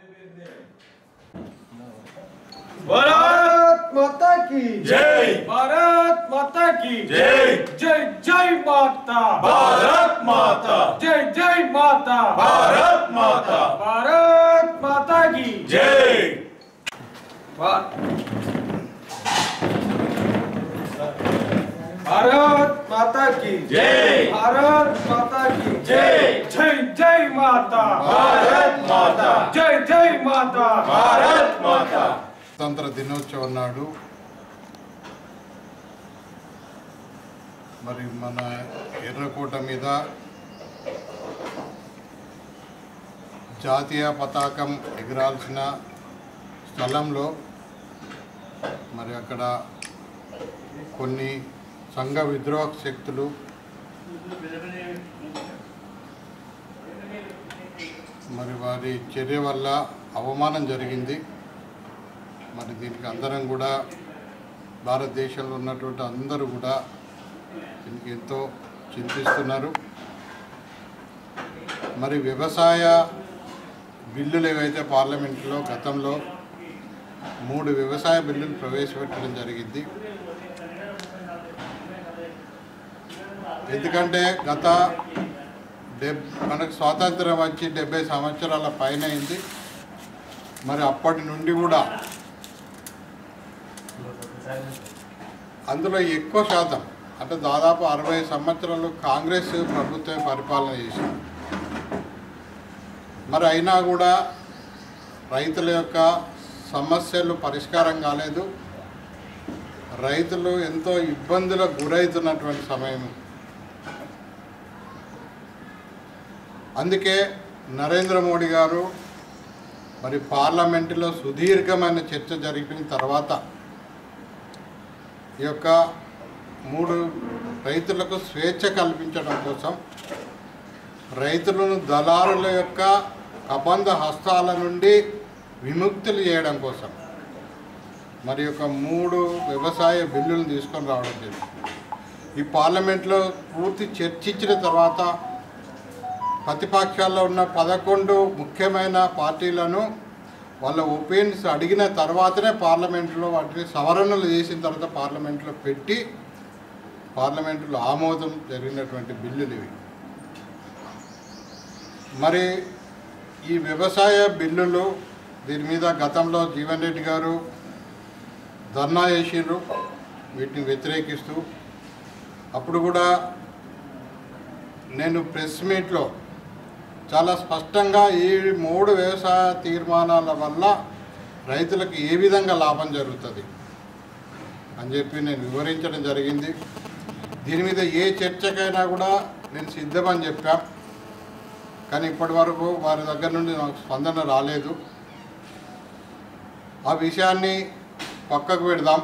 भारत माता की जय भारत माता की जय जय जय माता भारत माता जय जय माता भारत माता भारत माता की जय भा- भारत माता की जय भारत माता की जय जय जय माता भारत माता जय जय माता भारत माता స్వతంత్ర దినోత్సవం నాడు మరి మన ఎర్రకోట మీద జాతీయ పతాకం ఎగరాల్సిన స్థలంలో మరి అక్కడ కొన్ని సంఘ విద్రోహ శక్తులు మరి వారి చర్య వల్ల అవమానం జరిగింది మరి దీనికి అందరం కూడా భారతదేశంలో ఉన్నటువంటి అందరూ కూడా దీనికి ఎంతో చింతిస్తున్నారు మరి వ్యవసాయ బిల్లులు ఏవైతే పార్లమెంట్లో గతంలో మూడు వ్యవసాయ బిల్లులు ప్రవేశపెట్టడం జరిగింది ఎందుకంటే గత డెబ్ మనకు స్వాతంత్రం వచ్చి డెబ్బై సంవత్సరాల పైన అయింది మరి అప్పటి నుండి కూడా అందులో ఎక్కువ శాతం అంటే దాదాపు అరవై సంవత్సరాలు కాంగ్రెస్ ప్రభుత్వం పరిపాలన చేసింది మరి అయినా కూడా రైతుల యొక్క సమస్యలు పరిష్కారం కాలేదు రైతులు ఎంతో ఇబ్బందులకు గురవుతున్నటువంటి సమయం అందుకే నరేంద్ర మోడీ గారు మరి పార్లమెంటులో సుదీర్ఘమైన చర్చ జరిపిన తర్వాత ఈ యొక్క మూడు రైతులకు స్వేచ్ఛ కల్పించడం కోసం రైతులను దళారుల యొక్క కబంధ హస్తాల నుండి విముక్తులు చేయడం కోసం మరి యొక్క మూడు వ్యవసాయ బిల్లులు తీసుకొని రావడం జరిగింది ఈ పార్లమెంట్లో పూర్తి చర్చించిన తర్వాత ప్రతిపక్షాల్లో ఉన్న పదకొండు ముఖ్యమైన పార్టీలను వాళ్ళ ఒపీనియన్స్ అడిగిన తర్వాతనే పార్లమెంట్లో వాటిని సవరణలు చేసిన తర్వాత పార్లమెంట్లో పెట్టి పార్లమెంట్లో ఆమోదం జరిగినటువంటి బిల్లులు ఇవి మరి ఈ వ్యవసాయ బిల్లులు దీని మీద గతంలో జీవన్ రెడ్డి గారు ధర్నా చేసిండ్రు వీటిని వ్యతిరేకిస్తూ అప్పుడు కూడా నేను ప్రెస్ మీట్లో చాలా స్పష్టంగా ఈ మూడు వ్యవసాయ తీర్మానాల వల్ల రైతులకు ఏ విధంగా లాభం జరుగుతుంది అని చెప్పి నేను వివరించడం జరిగింది దీని మీద ఏ చర్చకైనా కూడా నేను సిద్ధమని చెప్పా కానీ ఇప్పటి వరకు వారి దగ్గర నుండి నాకు స్పందన రాలేదు ఆ విషయాన్ని పక్కకు పెడదాం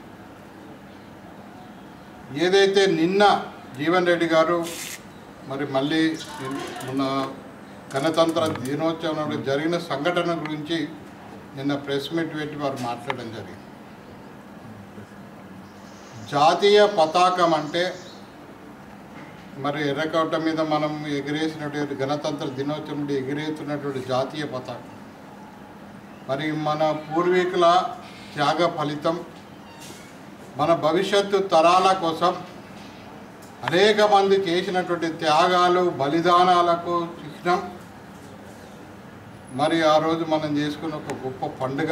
ఏదైతే నిన్న జీవన్ రెడ్డి గారు మరి మళ్ళీ మొన్న గణతంత్ర దినోత్సవం నాడు జరిగిన సంఘటన గురించి నిన్న ప్రెస్ మీట్ పెట్టి వారు మాట్లాడడం జరిగింది జాతీయ పతాకం అంటే మరి ఎర్రకోట మీద మనం ఎగిరేసినటువంటి గణతంత్ర దినోత్సవం నుండి ఎగిరేస్తున్నటువంటి జాతీయ పతాకం మరి మన పూర్వీకుల త్యాగ ఫలితం మన భవిష్యత్తు తరాల కోసం అనేక మంది చేసినటువంటి త్యాగాలు బలిదానాలకు చిహ్నం మరి ఆ రోజు మనం చేసుకున్న ఒక గొప్ప పండుగ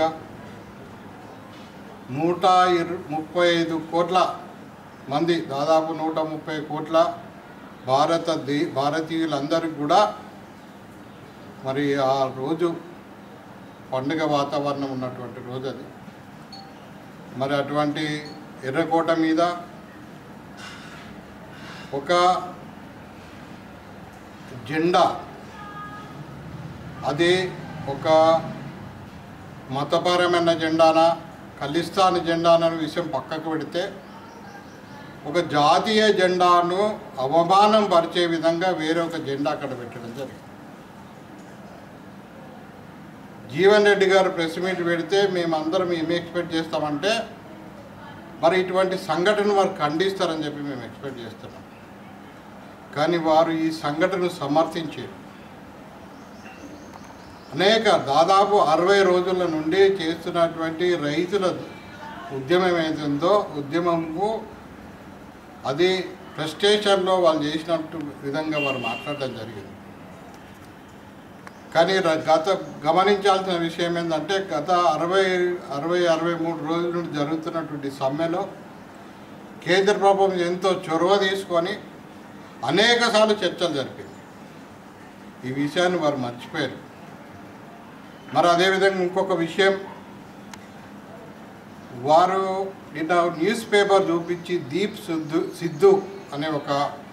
నూట ఇరు ముప్పై ఐదు కోట్ల మంది దాదాపు నూట ముప్పై కోట్ల భారత దే భారతీయులందరికీ కూడా మరి ఆ రోజు పండుగ వాతావరణం ఉన్నటువంటి రోజు అది మరి అటువంటి ఎర్రకోట మీద ఒక జెండా అది ఒక మతపరమైన జెండానా ఖలిస్తాన్ జెండానా అనే విషయం పక్కకు పెడితే ఒక జాతీయ జెండాను అవమానం పరిచే విధంగా వేరే ఒక జెండా అక్కడ పెట్టడం జరిగింది జీవన్ రెడ్డి గారు ప్రెస్ మీట్ పెడితే మేమందరం ఏమి ఎక్స్పెక్ట్ చేస్తామంటే మరి ఇటువంటి సంఘటన వారు ఖండిస్తారని చెప్పి మేము ఎక్స్పెక్ట్ చేస్తున్నాం కానీ వారు ఈ సంఘటనను సమర్థించారు అనేక దాదాపు అరవై రోజుల నుండి చేస్తున్నటువంటి రైతుల ఉద్యమం ఏదైందో ఉద్యమము అది ప్రెస్టేషన్లో వాళ్ళు చేసినట్టు విధంగా వారు మాట్లాడడం జరిగింది కానీ ర- గత గమనించాల్సిన విషయం ఏంటంటే గత అరవై అరవై అరవై మూడు రోజుల నుండి జరుగుతున్నటువంటి సమ్మెలో కేంద్ర ప్రభుత్వం ఎంతో చొరవ తీసుకొని అనేక సార్లు చర్చలు జరిపింది ఈ విషయాన్ని వారు మర్చిపోయారు మరి అదేవిధంగా ఇంకొక విషయం వారు నిన్న న్యూస్ పేపర్ చూపించి దీప్ సిద్ధు సిద్ధు అనే ఒక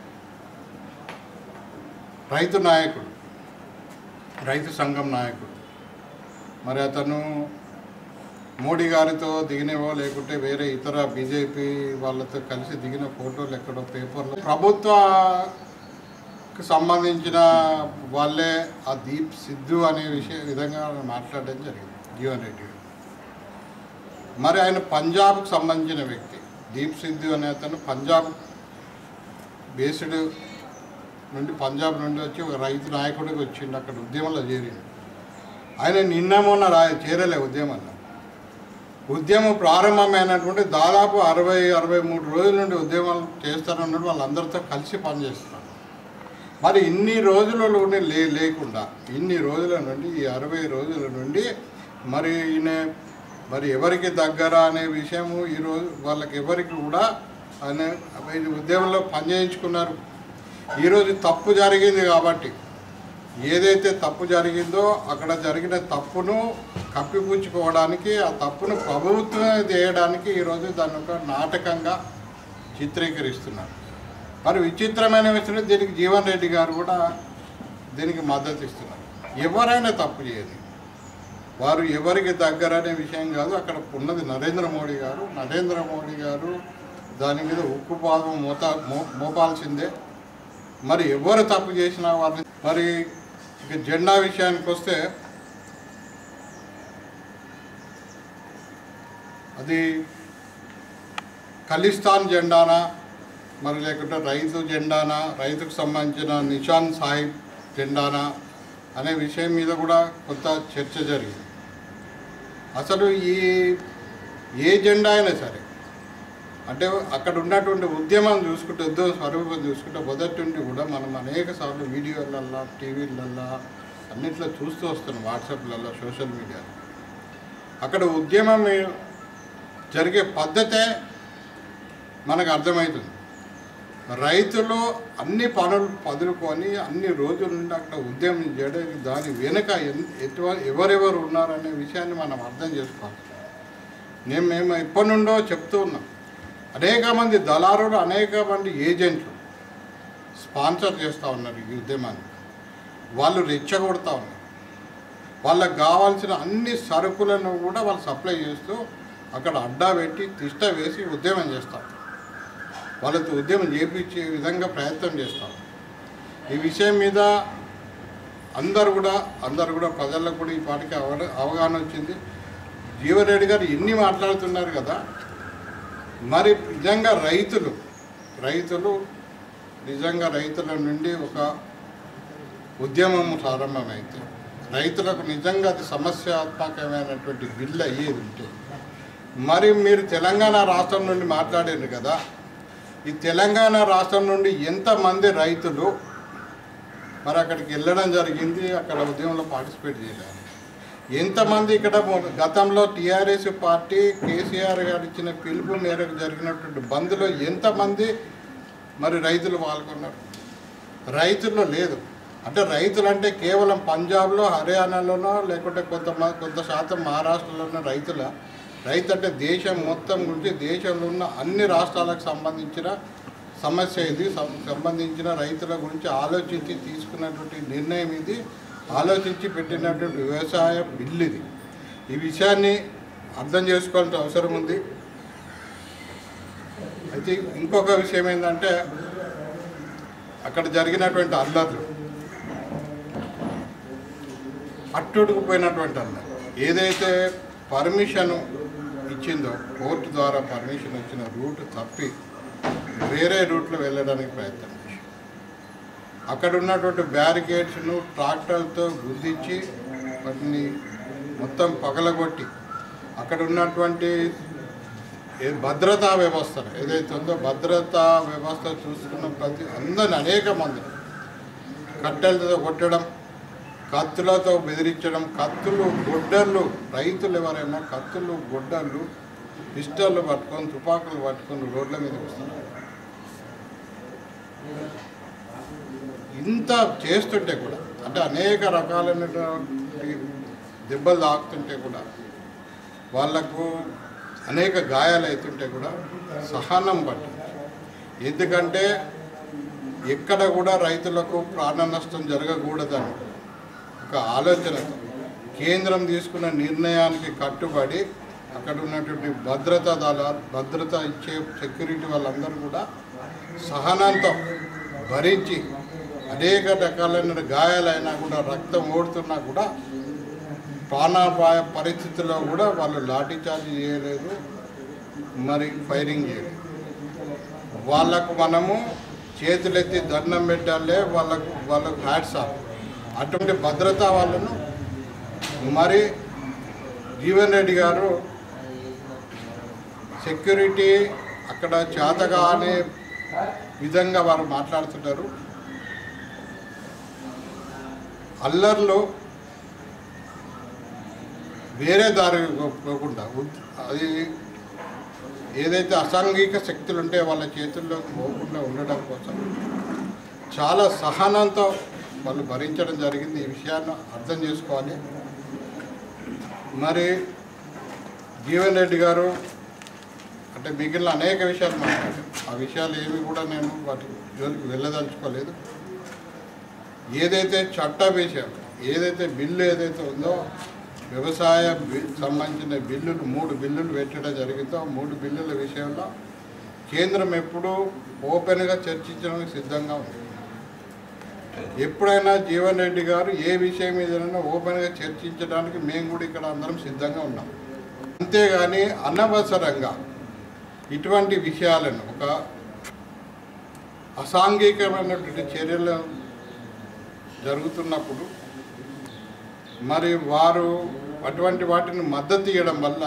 రైతు నాయకుడు రైతు సంఘం నాయకుడు మరి అతను మోడీ గారితో దిగినవో లేకుంటే వేరే ఇతర బీజేపీ వాళ్ళతో కలిసి దిగిన ఫోటోలు ఎక్కడో పేపర్లో ప్రభుత్వకు సంబంధించిన వాళ్ళే ఆ దీప్ సిద్ధు అనే విషయ విధంగా మాట్లాడడం జరిగింది జీవన్ రెడ్డి గారు. మరి ఆయన పంజాబ్కు సంబంధించిన వ్యక్తి దీప్ సిద్ధు అనే అతను పంజాబ్ బేస్డ్ నుండి పంజాబ్ నుండి వచ్చి ఒక రైతు నాయకుడికి వచ్చిండు అక్కడ ఉద్యమంలో చేరిండు ఆయన నిన్న మొన్న రా చేరలే ఉద్యమంలో ఉద్యమం ప్రారంభమైనటువంటి దాదాపు అరవై అరవై మూడు రోజుల నుండి ఉద్యమాలు చేస్తారన్నట్టు వాళ్ళందరితో కలిసి పనిచేస్తున్నారు మరి ఇన్ని రోజుల నుండి లే లేకుండా ఇన్ని రోజుల నుండి ఈ అరవై రోజుల నుండి మరి ఈయన మరి ఎవరికి దగ్గర అనే విషయము ఈరోజు వాళ్ళకి ఎవరికి కూడా అనే ఈ ఉద్యమంలో పనిచేయించుకున్నారు ఈరోజు తప్పు జరిగింది కాబట్టి ఏదైతే తప్పు జరిగిందో అక్కడ జరిగిన తప్పును కప్పిపుచ్చుకోవడానికి ఆ తప్పును ప్రభుత్వమే చేయడానికి ఈరోజు దాన్ని ఒక నాటకంగా చిత్రీకరిస్తున్నారు మరి విచిత్రమైన విషయం దీనికి జీవన్ రెడ్డి గారు కూడా దీనికి మద్దతు ఇస్తున్నారు ఎవరైనా తప్పు చేయదు వారు ఎవరికి దగ్గర అనే విషయం కాదు అక్కడ ఉన్నది నరేంద్ర మోడీ గారు నరేంద్ర మోడీ గారు దాని మీద ఉక్కు పాదం మోతా మో మోపాల్సిందే మరి ఎవరు తప్పు చేసినా వారిని మరి ఇక జెండా విషయానికి వస్తే అది ఖలిస్తాన్ జెండానా మరి లేకుంటే రైతు జెండానా రైతుకు సంబంధించిన నిషాన్ సాహిబ్ జెండానా అనే విషయం మీద కూడా కొంత చర్చ జరిగింది అసలు ఈ ఏ జెండా అయినా సరే అంటే అక్కడ ఉన్నటువంటి ఉద్యమం చూసుకుంటే ఉద్యమ స్వరూపం చూసుకుంటే మొదటి నుండి కూడా మనం అనేక సార్లు వీడియోలల్లో టీవీలల్లో అన్నిట్లో చూస్తూ వస్తున్నాం వాట్సాప్లలో సోషల్ మీడియాలో అక్కడ ఉద్యమం జరిగే పద్ధతే మనకు అర్థమవుతుంది రైతులు అన్ని పనులు పదులుకొని అన్ని రోజుల నుండి అక్కడ ఉద్యమం చేయడానికి దాని వెనుక ఎన్- ఎటువ ఎవరెవరు ఉన్నారనే విషయాన్ని మనం అర్థం చేసుకోవాలి నేను మేము ఎప్పటి నుండో చెప్తూ ఉన్నాం అనేక మంది దళారులు అనేక మంది ఏజెంట్లు స్పాన్సర్ చేస్తూ ఉన్నారు ఈ ఉద్యమాన్ని వాళ్ళు రెచ్చగొడతా ఉన్నారు వాళ్ళకి కావాల్సిన అన్ని సరుకులను కూడా వాళ్ళు సప్లై చేస్తూ అక్కడ అడ్డా పెట్టి తిష్ట వేసి ఉద్యమం చేస్తారు వాళ్ళతో ఉద్యమం చేపించే విధంగా ప్రయత్నం చేస్తారు ఈ విషయం మీద అందరు కూడా అందరు కూడా ప్రజలకు కూడా ఈ పాటికి అవగ అవగాహన వచ్చింది జీవరెడ్డి గారు ఎన్ని మాట్లాడుతున్నారు కదా మరి నిజంగా రైతులు రైతులు నిజంగా రైతుల నుండి ఒక ఉద్యమం ప్రారంభమైతే రైతులకు నిజంగా అది సమస్యాత్మకమైనటువంటి బిల్లు అయ్యేది ఉంటే మరి మీరు తెలంగాణ రాష్ట్రం నుండి మాట్లాడారు కదా ఈ తెలంగాణ రాష్ట్రం నుండి ఎంతమంది రైతులు మరి అక్కడికి వెళ్ళడం జరిగింది అక్కడ ఉద్యమంలో పార్టిసిపేట్ చేయలేదు ఎంతమంది ఇక్కడ మొ- గతంలో టీఆర్ఎస్ పార్టీ కేసీఆర్ గారు ఇచ్చిన పిలుపు మేరకు జరిగినటువంటి బంద్లో ఎంతమంది మరి రైతులు పాల్గొన్నారు రైతుల్లో లేదు అంటే రైతులు అంటే కేవలం పంజాబ్లో హర్యానాలోనో లేకుంటే కొంత కొంత శాతం మహారాష్ట్రలోనో రైతుల రైతు అంటే దేశం మొత్తం గురించి దేశంలో ఉన్న అన్ని రాష్ట్రాలకు సంబంధించిన సమస్య ఇది సం- సంబంధించిన రైతుల గురించి ఆలోచించి తీసుకున్నటువంటి నిర్ణయం ఇది ఆలోచించి పెట్టినటువంటి వ్యవసాయ బిల్లు ఇది ఈ విషయాన్ని అర్థం చేసుకోవాల్సిన అవసరం ఉంది అయితే ఇంకొక విషయం ఏంటంటే అక్కడ జరిగినటువంటి అల్లర్లు అట్టుడుకుపోయినటువంటి అల్లర్లు ఏదైతే పర్మిషన్ ఇచ్చిందో కోర్టు ద్వారా పర్మిషన్ ఇచ్చిన రూట్ తప్పి వేరే రూట్లో వెళ్ళడానికి ప్రయత్నం చేశారు అక్కడ ఉన్నటువంటి బ్యారికేడ్స్ను ట్రాక్టర్లతో గుద్దించి వాటిని మొత్తం పగలగొట్టి అక్కడ ఉన్నటువంటి ఏ భద్రతా వ్యవస్థ ఏదైతే ఉందో భద్రతా వ్యవస్థ చూసుకున్న ప్రతి అందరిని అనేక మంది కట్టెలతో కొట్టడం కత్తులతో బెదిరించడం కత్తులు గొడ్డళ్ళు రైతులు ఎవరైనా కత్తులు గొడ్డళ్ళు పిస్టళ్ళు పట్టుకొని తుపాకులు పట్టుకొని రోడ్ల మీద వస్తున్నారు ఇంత చేస్తుంటే కూడా అంటే అనేక రకాలైనటువంటి దెబ్బలు తాకుతుంటే కూడా వాళ్లకు అనేక గాయాలు అవుతుంటే కూడా సహనం పట్టి ఎందుకంటే ఎక్కడ కూడా రైతులకు ప్రాణ నష్టం జరగకూడదని ఒక ఆలోచనతో కేంద్రం తీసుకున్న నిర్ణయానికి కట్టుబడి అక్కడ ఉన్నటువంటి భద్రతా దళాలు భద్రత ఇచ్చే సెక్యూరిటీ వాళ్ళందరూ కూడా సహనంతో భరించి అనేక రకాలైన గాయాలైనా కూడా రక్తం ఓడుతున్నా కూడా ప్రాణాపాయ పరిస్థితుల్లో కూడా వాళ్ళు లాఠీ చార్జ్ చేయలేదు మరి ఫైరింగ్ చేయలేదు వాళ్ళకు మనము చేతులెత్తి దండం పెట్టాలే వాళ్ళకు వాళ్ళకు హ్యాట్స్ ఆఫ్ అటువంటి భద్రతా వాళ్ళను మరి జీవన్ రెడ్డి గారు సెక్యూరిటీ అక్కడ చేతగా అనే విధంగా వారు మాట్లాడుతుంటారు అల్లర్లు వేరే దారి పోకుండా ఉద్- అది ఏదైతే అసాంఘిక శక్తులు ఉంటే వాళ్ళ చేతుల్లో పోకుండా ఉండడం కోసం చాలా సహనంతో వాళ్ళు భరించడం జరిగింది ఈ విషయాన్ని అర్థం చేసుకోవాలి మరి జీవన్ రెడ్డి గారు అంటే మిగిలిన అనేక విషయాలు మాట్లాడారు ఆ విషయాలు ఏవి కూడా నేను వాటి జోలికి వెళ్ళదలుచుకోలేదు ఏదైతే చట్ట విషయం ఏదైతే బిల్లు ఏదైతే ఉందో వ్యవసాయ బి- సంబంధించిన బిల్లులు మూడు బిల్లులు పెట్టడం జరిగిందో ఆ మూడు బిల్లుల విషయంలో కేంద్రం ఎప్పుడూ ఓపెన్గా చర్చించడానికి సిద్ధంగా ఉంది ఎప్పుడైనా జీవన్ రెడ్డి గారు ఏ విషయం మీదైనా ఓపెన్గా చర్చించడానికి మేము కూడా ఇక్కడ అందరం సిద్ధంగా ఉన్నాం అంతేగాని అనవసరంగా ఇటువంటి విషయాలను ఒక అసాంఘికమైనటువంటి చర్యలు జరుగుతున్నప్పుడు మరి వారు అటువంటి వాటిని మద్దతు ఇవ్వడం వల్ల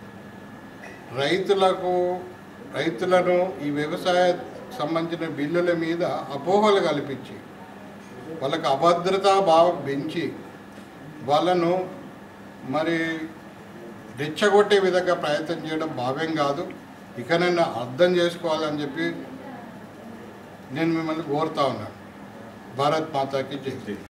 రైతులకు రైతులను ఈ వ్యవసాయ సంబంధించిన బిల్లుల మీద అపోహలు కల్పించి వాళ్ళకి అభద్రతా భావం పెంచి వాళ్ళను మరి రెచ్చగొట్టే విధంగా ప్రయత్నం చేయడం భావ్యం కాదు ఇకనైనా అర్థం చేసుకోవాలని చెప్పి నేను మిమ్మల్ని కోరుతా ఉన్నాను భారత్ మాతాకి జై